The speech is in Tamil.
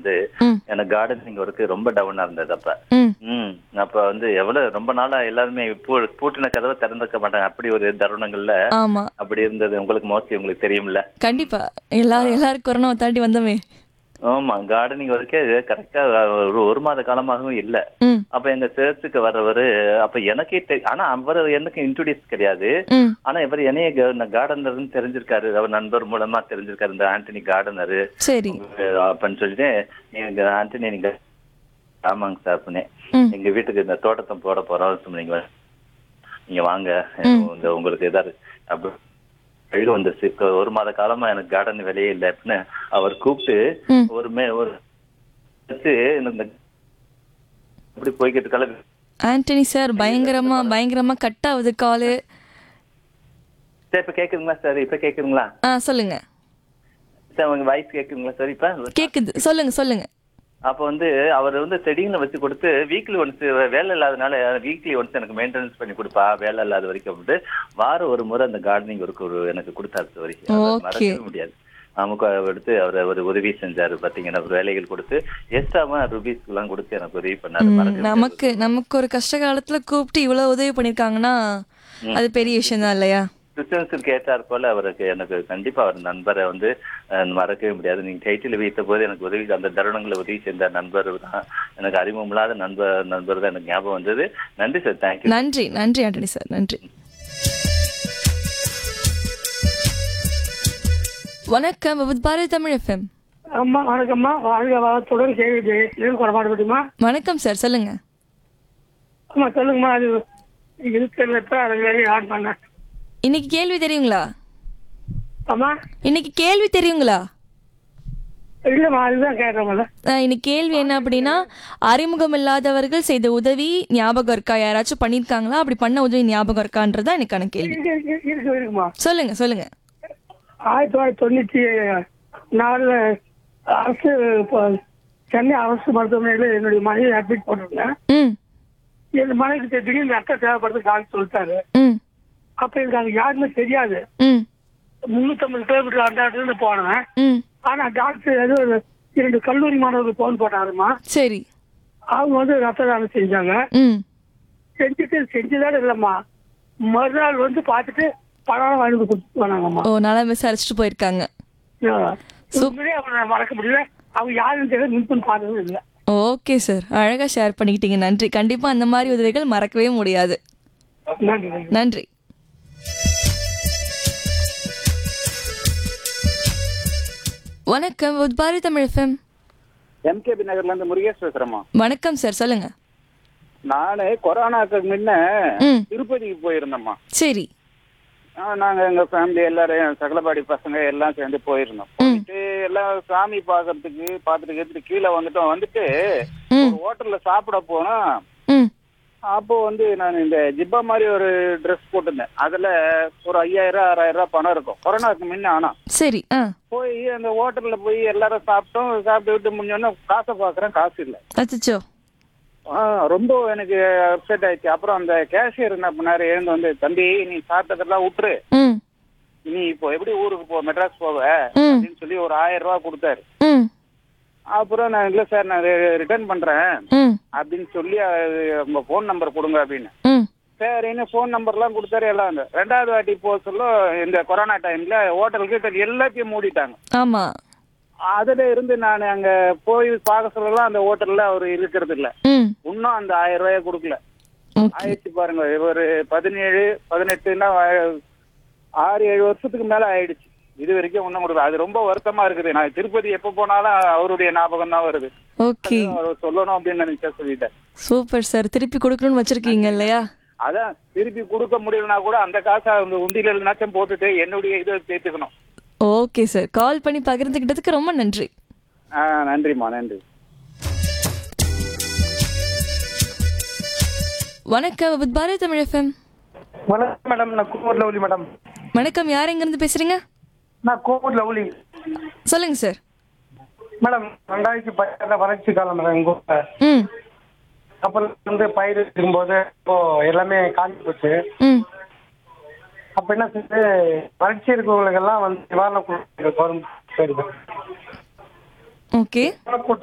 வந்து ம் எனக்கு கார்டனிங் ஒர்க்கு ரொம்ப டவுனா இருந்தது அப்ப ம் ம் அப்ப வந்து எவ்வளவு ரொம்ப நாளா எல்லாருமே பூ பூட்டின கதவை திறந்துக்க மாட்டாங்க அப்படி ஒரு தருணங்கள்ல ஆமா அப்படி இருந்தது உங்களுக்கு மோஸ்ட்லி உங்களுக்கு தெரியும்ல கண்டிப்பா எல்லாரும் எல்லாரும் கொரோனாவை தாண்டி வந்தோமே ஆமா கார்டனிங் ஒர்க்கே கரெக்டா ஒரு ஒரு மாத காலமாகவும் இல்ல ம் அப்ப எங்க சர்ச்சுக்கு வர்றவரு அப்ப எனக்கே தெ- ஆனா அவர் எனக்கு இன்ட்ரோடியூஸ் கிடையாது ம் ஆனா இவர் என்னைய கார்டனர்னு தெரிஞ்சிருக்காரு அவர் நண்பர் மூலமா தெரிஞ்சிருக்காரு இந்த ஆண்டனி கார்டனரு சரி அப்படின்னு சொல்லிட்டு நீங்க ஆண்டனி நீங்க ஆமாங்க சார் அப்படின்னேன் ம் எங்க வீட்டுக்கு இந்த தோட்டத்தை போட போறோம் சொன்னீங்க நீங்க வாங்க இந்த உங்களுக்கு ஏதாவது அப்படி அழுக வந்துருச்சு இப்ப ஒரு மாத காலமா எனக்கு கார்டன் வேலையே இல்லை அப்படின்னு அவர் கூப்பிட்டு ம். ஒரு மே ஒரு வச்சு இந்த அப்படி போய்கிட்டு கல ஆண்டனி சார் பயங்கரமா பயங்கரமா கட் ஆகுது காலு சார் இப்ப கேக்குதுங்களா சார் இப்ப கேக்குதுங்களா ஆ சொல்லுங்க சார் உங்க வாய்ஸ் கேக்குதுங்களா சார் இப்ப கேக்குது சொல்லுங்க சொல்லுங்க அப்ப வந்து அவர் வந்து செடிங்களை வச்சு கொடுத்து வீக்லி ஒன்ஸ் வேலை இல்லாதனால வீக்லி ஒன்ஸ் எனக்கு மெயின்டெனன்ஸ் பண்ணி கொடுப்பா வேலை இல்லாத வரைக்கும் அப்படின்ட்டு வாரம் ஒரு முறை அந்த கார்டனிங் ஒர்க் ஒரு எனக்கு கொடுத்தாரு இது வரைக்கும் அதை Okay. மறக்கவே முடியாது நமக்கு எடுத்து அவர் ஒரு உதவி செஞ்சாரு பாத்தீங்கன்னா ஒரு வேலைகள் கொடுத்து எக்ஸ்ட்ராவா ருபீஸ் எல்லாம் கொடுத்து எனக்கு உதவி பண்ணாரு ம், மறக்கவே முடியாது. நமக்கு நமக்கு ஒரு கஷ்ட காலத்துல கூப்பிட்டு இவ்வளவு உதவி பண்ணிருக்காங்கன்னா அது பெரிய விஷயம் தான் இல்லையா கிறிஸ்டியன்ஸுக்கு ஏற்றார் போல அவருக்கு எனக்கு கண்டிப்பா அவர் நண்பரை வந்து அஹ், மறக்கவே முடியாது நீங்க டைட்டில் வைத்த போது எனக்கு உதவி அந்த தருணங்களை உதவி செஞ்ச நண்பர் தான் எனக்கு அறிமுகம் இல்லாத நண்பர் நண்பர் தான் எனக்கு ஞாபகம் வந்தது நன்றி சார் தேங்க்யூ நன்றி நன்றி ஆண்டனி சார் நன்றி வணக்கம் வித் பாரதி தமிழ் எஃப்எம் அம்மா வணக்கம்மா வாழ்க வளத்துடன் கேள்வி ஜெயசீலன் குறமாட முடியுமா வணக்கம் சார் சொல்லுங்க அம்மா சொல்லுங்கம்மா அது இருக்கிறப்ப அதை வேலையை ஆட் பண்ணேன் இன்னைக்கு கேள்வி தெரியுங்களா அம்மா இன்னைக்கு கேள்வி தெரியுங்களா இல்லைம்மா அதுதான் கேட்குறோம்ல அஹ், இன்னைக்கு கேள்வி என்ன அப்படின்னா அறிமுகம் இல்லாதவர்கள் செய்த உதவி ஞாபகம் இருக்கா யாராச்சும் பண்ணியிருக்காங்களா அப்படி பண்ண உதவி ஞாபகம் இருக்கான்றதா எனக்கான கேள்வி இருக்கு இருக்கு இருக்கு இருக்குமா சொல்லுங்க சொல்லுங்க ஆயிரத்தி தொள்ளாயிரத்தி தொண்ணூற்றி நாலில் அரசு இப்போ சென்னை அரசு மருத்துவமனையில் என்னுடைய மனைவி அட்மிட் போட்டிருந்தேன் ம் என் மனைவிக்கு திடீர்னு ரத்தம் தேவைப்படுறது கால் சொல்லிட்டாரு ம் அப்போ எனக்கு அது யாருமே தெரியாது ம் முந்நூற்றம்பது கிலோமீட்டர் அந்த இடத்துல போனேன் ம் ஆனால் டாக்டர் ஏதோ ஒரு இரண்டு கல்லூரி மாணவர்கள் ஃபோன் போட்டாருமா சரி அவங்க வந்து ரத்த தானம் செஞ்சாங்க ம் செஞ்சுட்டு செஞ்சுதான் இல்லைம்மா மறுநாள் வந்து பார்த்துட்டு பணம் வாங்கி வந்து கொடுத்துட்டு போனாங்கம்மா ஓ நல்லா விசாரிச்சுட்டு போயிருக்காங்க உண்மையிலே அவரை மறக்க முடியல அவங்க யாருன்னு தெரியல முன்பு பார்த்ததும் இல்லை ஓகே சார் அழகா ஷேர் பண்ணிக்கிட்டீங்க நன்றி கண்டிப்பா அந்த மாதிரி உதவிகள் மறக்கவே முடியாது நன்றி நன்றி நன்றி வணக்கம் வித் பாரதி தமிழ் எஃப்எம் எம்கேபி நகர்ல இருந்து முருகேஷ் பேசுறேம்மா வணக்கம் சார் சொல்லுங்க நானு கொரோனாக்கு முன்ன ம் திருப்பதிக்கு போயிருந்தேம்மா சரி ஆ, நாங்க எங்க ஃபேமிலி எல்லாரும் சகலபாடி பசங்க எல்லாம் சேர்ந்து போயிருந்தோம் போயிட்டு எல்லாம் சாமி பாக்குறதுக்கு பாத்துட்டு கேட்டுட்டு கீழே வந்துட்டோம் வந்துட்டு ம் ஒரு ஹோட்டல்ல சாப்பிட போனோம் ம் அப்போ வந்து நான் இந்த ஜிப்பா மாதிரி ஒரு ட்ரெஸ் போட்டிருந்தேன் அதுல ஒரு ஐயாயிரம் ஆறாயிரம் ரூபாய் பணம் இருக்கும் கொரோனாக்கு முன்ன ஆனா சரி ஆ போய் அந்த ஹோட்டல்ல போய் எல்லாரும் சாப்பிட்டோம் சாப்பிட்டு விட்டு முடிஞ்சோடனே காசை பாக்குறேன் காசு இல்லை அச்சோ ஆ, ரொம்ப எனக்கு அப்செட் ஆயிடுச்சு அப்புறம் அந்த கேஷியர் என்ன பண்ணாரு எழுந்து வந்து தம்பி நீ சாப்பிட்டதெல்லாம் விட்டுரு ம் நீ இப்போ எப்படி ஊருக்கு போ மெட்ராஸ் போவ ம் அப்படின்னு சொல்லி ஒரு ஆயிரம் ரூபாய் கொடுத்தாரு ம் அப்புறம் நான் இல்ல சார் நான் ரிட்டர்ன் பண்றேன் ம் அப்படின்னு சொல்லி அது உங்க ஃபோன் நம்பர் கொடுங்க அப்படின்னு ம் சரின்னு ஃபோன் நம்பர்லாம் கொடுத்தாரு எல்லாம் அந்த ரெண்டாவது வாட்டி போக சொல்ல இந்த கொரோனா டைம்ல ஹோட்டலுக்கு எல்லாத்தையும் மூடிட்டாங்க ஆமா அதுல இருந்து நான் அங்க போய் பார்க்க சொல்லலாம் அந்த ஹோட்டல்ல அவர் இருக்கிறது இல்ல ம் இன்னும் அந்த ஆயிரம் ரூபாய கொடுக்கல ஓகே ஆயிடுச்சு பாருங்க ஒரு பதினேழு பதினெட்டுன்னா வ- ஆறு ஏழு வருஷத்துக்கு மேல ஆயிடுச்சு இது வரைக்கும் ஒண்ணும் கொடுக்கல அது ரொம்ப வருத்தமா இருக்குது நான் திருப்பதி எப்ப போனாலும் அவருடைய ஞாபகம் தான் வருது ஓகே அவர் சொல்லணும் அப்படின்னு நினைச்சா சொல்லிட்டேன் சூப்பர் சார் திருப்பி கொடுக்கணும்னு வச்சிருக்கீங்க இல்லையா அதான் திருப்பி கொடுக்க முடியலனா கூட அந்த காசை அந்த உண்டியில எல்லாம் போட்டுட்டு என்னுடைய இதை சேர்த்துக்கணும் ஓகே சார் கால் பண்ணி பகிர்ந்துக்கிட்டதுக்கு ரொம்ப நன்றி ஆ, நன்றிம்மா நன்றி வணக்கம் வித் பாரதி தமிழ் எஃப்எம் வணக்கம் மேடம் நான் கோமூர் லவ்லி மேடம் வணக்கம் யார் எங்கேருந்து பேசுறீங்க நான் கோமூர் லவ்லி சொல்லுங்க சார் மேடம் ரெண்டாயிரத்தி பதினாறு வறட்சி காலம் மேடம் எங்கள் ஊரில் ம் அப்புறம் வந்து பயிர் இருக்கும்போது இப்போ எல்லாமே காஞ்சி போச்சு ம் அப்போ என்ன செஞ்சு வறட்சி இருக்கிறவங்களுக்கெல்லாம் வந்து நிவாரண குழு கவர்மெண்ட் ஓகே கூட்டம்